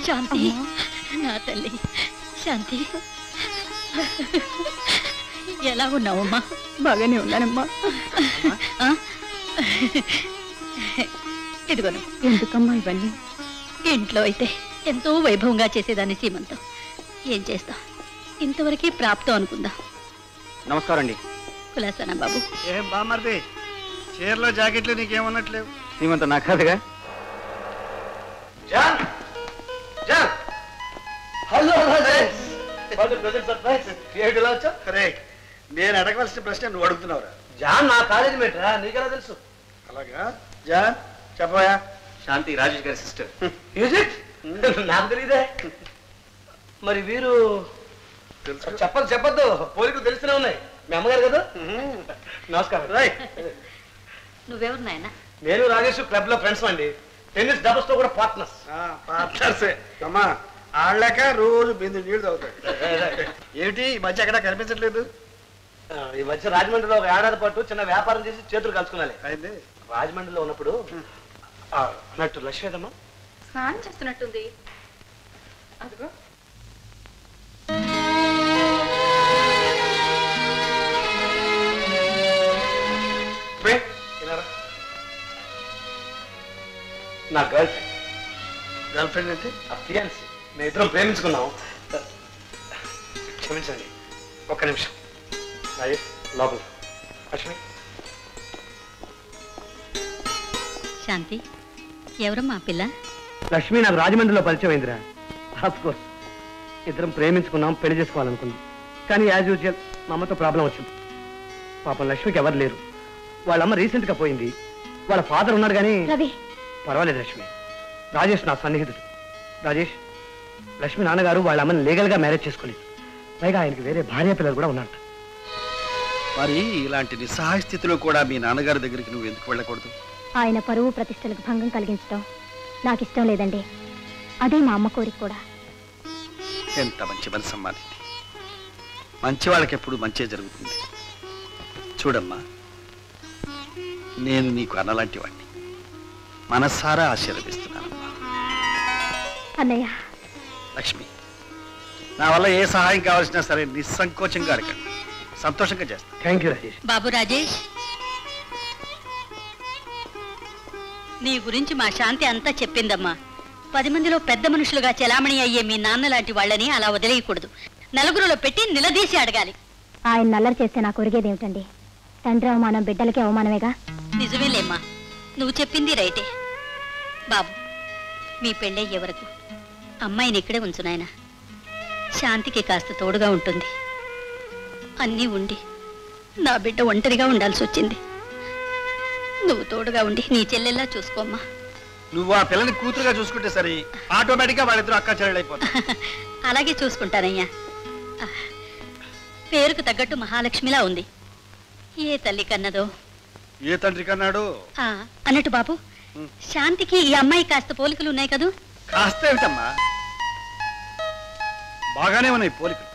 శాంతి నా తల్లి శాంతి ఎలా ఉన్నావమ్మా బాగానే ఉన్నానమ్మా ఆ? ఇదిగోను ఎందుకమ్మా ఇవన్నీ ఇంట్లో అయితే ఎంతో వైభవంగా చేసేదాన్ని సీమంతం ఏం చేస్తాం ఇంతవరకే ప్రాప్తం అనుకుందాం నమస్కారం అండి కులాసానా బాబు ఏం బామర్ది చీరలో జాకెట్లు నీకేమన్నట్లేవు శ్రీమంత నా కాదుగా జాన్ జాన్ హలో ఏమిటిలా వచ్చా రే నేను అడగవలసిన ప్రశ్న నువ్వు అడుగుతున్నావురా జాన్ నా కాలేజీ మేట్రా నీకెలా తెలుసు అలాగా జాన్ చెప్పబోయా శాంతి రాజేష్ గారి సిస్టర్ మ్యూజిక్ నాకు తెలియదే మరి వీరు తెలుసు చెప్పదు చెప్పొద్దు పోలికలు తెలిసినే ఉన్నాయి మీ అమ్మగారు కదా నమస్కారం రై నువ్వెవరు నాయనా నేను రాజేష్ క్లబ్ లో ఫ్రెండ్స్ అండి టెన్నిస్ డబుల్స్ తో కూడా పార్ట్నర్స్ పార్ట్నర్సే అమ్మా ఆళ్ళక రోజు బిందు నీళ్లు తాగుతాడు ఏమిటి ఈ మధ్య ఎక్కడ కనిపించట్లేదు ఈ మధ్య రాజమండ్రిలో ఒక ఏడాది పాటు చిన్న వ్యాపారం చేసి చేతులు కలుసుకున్నాలి అయింది రాజమండ్రిలో ఉన్నప్పుడు ఆ, అన్నట్టు లక్ష్మీదమ్మా స్నానం చేస్తున్నట్టుంది అదిగో రే, ఇలా రా. నా గర్ల్ ఫ్రెండ్ గర్ల్ ఫ్రెండ్ అంటే ఆ ఫియాన్సీ మేము ఇద్దరం ప్రేమించుకున్నాం క్షమించండి ఒక్క నిమిషం రాజేష్ లోపల లక్ష్మి శాంతి ఎవరమ్మా ఆ పిల్ల లక్ష్మి నాకు రాజమండ్రిలో పరిచయం అయిందిరా ఆఫ్ కోర్స్ ఇద్దరం ప్రేమించుకున్నాం పెళ్లి చేసుకోవాలనుకున్నాం కానీ యాజ్ యూజువల్ మా అమ్మతో ప్రాబ్లం వచ్చింది పాపం లక్ష్మికి ఎవరు లేరు వాళ్ళ అమ్మ రీసెంట్ గా పోయింది వాళ్ళ ఫాదర్ ఉన్నాడు కానీ రవి పర్వాలేదు లక్ష్మి రాజేష్ నా సన్నిహితుడు రాజేష్ లక్ష్మి నాన్నగారు వాళ్ళ అమ్మని లీగల్ గా మ్యారేజ్ చేసుకోలేదు పైగా ఆయనకి వేరే భార్య పిల్లలు కూడా ఉన్నారు మరి ఇలాంటి నిస్సహాయ స్థితిలో కూడా మీ నాన్నగారి దగ్గరికి నువ్వు ఎందుకు వెళ్ళకూడదు ఆయన పరువు ప్రతిష్టలకు భంగం కలిగించడం నాకు ఇష్టం లేదండి అదే మా అమ్మ కోరిక కూడా ఎంత మంచి మనసమ్మా నీది మంచి వాళ్ళకి ఎప్పుడు మంచే జరుగుతుంది చూడమ్మా నేను నీకు అన్నలాంటి వాడిని మనస్సారా ఆశీర్వదిస్తున్నానమ్మా అన్నయ్య లక్ష్మి నా వల్ల ఏ సహాయం కావాల్సినా సరే నిస్సంకోచంగా అడగండి సంతోషంగా చేస్తాను థ్యాంక్ యూ రాజేష్ బాబు రాజేష్ నీ గురించి మా శాంతి అంతా చెప్పిందమ్మా పది మందిలో పెద్ద మనుషులుగా చెలామణి అయ్యే మీ నాన్న లాంటి వాళ్ళని అలా వదిలేయకూడదు నలుగురిలో పెట్టి నిలదీసి అడగాలి ఆయన నల్లరి చేస్తే నాకు ఒరిగేది ఏమిటండి తండ్రి అవమానం బిడ్డలకి అవమానమేగా నిజమేలేమ్మా నువ్వు చెప్పింది రైటే బాబు మీ పెళ్ళయ్యే వరకు అమ్మాయిని ఇక్కడే ఉంచు నాయనా శాంతికి కాస్త తోడుగా ఉంటుంది అన్నీ ఉండి నా బిడ్డ ఒంటరిగా ఉండాల్సి వచ్చింది నువ్వు తోడుగా ఉండి నీ చెల్లెల్లా చూసుకోమ్మా నువ్వు ఆ పిల్లని కూతురుగా చూసుకుంటే సరే ఆటోమేటిక్గా వాళ్ళిద్దరు అక్క చెల్లెలు అయిపోతారు అలాగే చూసుకుంటానయ్యా ఆ, పేరుకు తగ్గట్టు మహాలక్ష్మిలా ఉంది ఏ తల్లి కన్నదో ఏ తండ్రి కన్నాడు ఆ, అన్నట్టు బాబు శాంతికి ఈ అమ్మాయి కాస్త పోలికలు ఉన్నాయి కదూ కాస్త ఏమిటమ్మా బాగానే ఉన్నాయి పోలికలు